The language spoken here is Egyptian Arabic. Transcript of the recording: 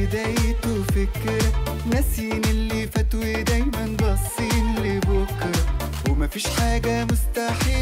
بدايته فكرة ناسيين اللي فات ودايما باصين لبكرة ومفيش حاجة مستحيل